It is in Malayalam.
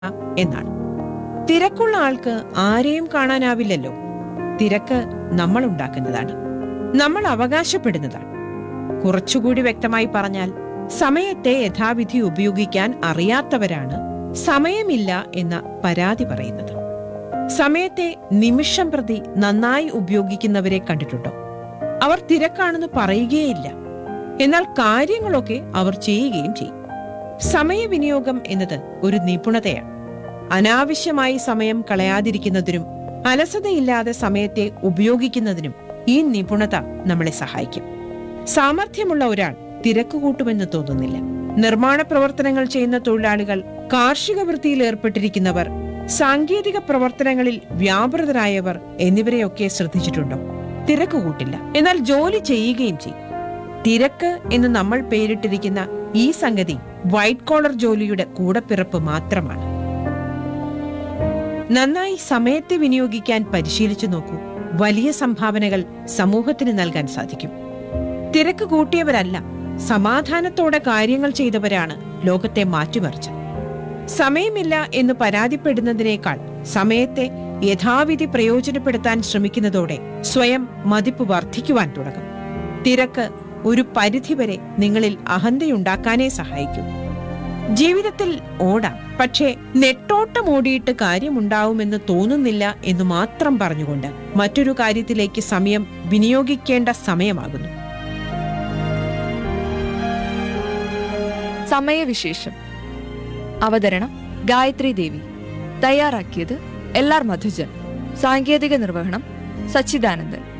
എന്നാണ് തിരക്കുള്ള ആൾക്ക് ആരെയും കാണാനാവില്ലല്ലോ തിരക്ക് നമ്മൾ ഉണ്ടാക്കുന്നതാണ് നമ്മൾ അവകാശപ്പെടുന്നതാണ് കുറച്ചുകൂടി വ്യക്തമായി പറഞ്ഞാൽ സമയത്തെ യഥാവിധി ഉപയോഗിക്കാൻ അറിയാത്തവരാണ് സമയമില്ല എന്ന പരാതി പറയുന്നത് സമയത്തെ നിമിഷം പ്രതി നന്നായി ഉപയോഗിക്കുന്നവരെ കണ്ടിട്ടുണ്ടോ അവർ തിരക്കാണെന്ന് പറയുകയില്ല എന്നാൽ കാര്യങ്ങളൊക്കെ അവർ ചെയ്യുകയും ചെയ്യും സമയവിനിയോഗം എന്നത് ഒരു നിപുണതയാണ് അനാവശ്യമായി സമയം കളയാതിരിക്കുന്നതിനും അലസതയില്ലാതെ സമയത്തെ ഉപയോഗിക്കുന്നതിനും ഈ നിപുണത നമ്മളെ സഹായിക്കും സാമർഥ്യമുള്ള ഒരാൾ തിരക്ക് കൂട്ടുമെന്ന് തോന്നുന്നില്ല നിർമ്മാണ പ്രവർത്തനങ്ങൾ ചെയ്യുന്ന തൊഴിലാളികൾ കാർഷിക വൃത്തിയിൽ ഏർപ്പെട്ടിരിക്കുന്നവർ സാങ്കേതിക പ്രവർത്തനങ്ങളിൽ വ്യാപൃതരായവർ എന്നിവരെയൊക്കെ ശ്രദ്ധിച്ചിട്ടുണ്ടോ തിരക്ക് കൂട്ടില്ല എന്നാൽ ജോലി ചെയ്യുകയും ചെയ്യും തിരക്ക് എന്ന് നമ്മൾ പേരിട്ടിരിക്കുന്ന ഈ സംഗതി വൈറ്റ് കോളർ ജോലിയുടെ കൂടപ്പിറപ്പ് മാത്രമാണ് നന്നായി സമയത്തെ വിനിയോഗിക്കാൻ പരിശീലിച്ചു നോക്കൂ വലിയ സംഭാവനകൾ സമൂഹത്തിന് നൽകാൻ സാധിക്കും തിരക്ക് കൂട്ടിയവരല്ല സമാധാനത്തോടെ കാര്യങ്ങൾ ചെയ്തവരാണ് ലോകത്തെ മാറ്റിമറിച്ചത് സമയമില്ല എന്ന് പരാതിപ്പെടുന്നതിനേക്കാൾ സമയത്തെ യഥാവിധി പ്രയോജനപ്പെടുത്താൻ ശ്രമിക്കുന്നതോടെ സ്വയം മതിപ്പ് വർദ്ധിക്കുവാൻ തുടങ്ങും തിരക്ക് ഒരു പരിധിവരെ നിങ്ങളിൽ അഹന്തയുണ്ടാക്കാനേ സഹായിക്കൂ ജീവിതത്തിൽ ഓടാം പക്ഷേ നെട്ടോട്ടം ഓടിയിട്ട് കാര്യമുണ്ടാവുമെന്ന് തോന്നുന്നില്ല എന്ന് മാത്രം പറഞ്ഞുകൊണ്ട് മറ്റൊരു കാര്യത്തിലേക്ക് സമയം വിനിയോഗിക്കേണ്ട സമയമാകുന്നു സമയവിശേഷം അവതരണം ഗായത്രി ദേവി തയ്യാറാക്കിയത് എൽ ആർ മധുജൻ സാങ്കേതിക നിർവഹണം സച്ചിദാനന്ദൻ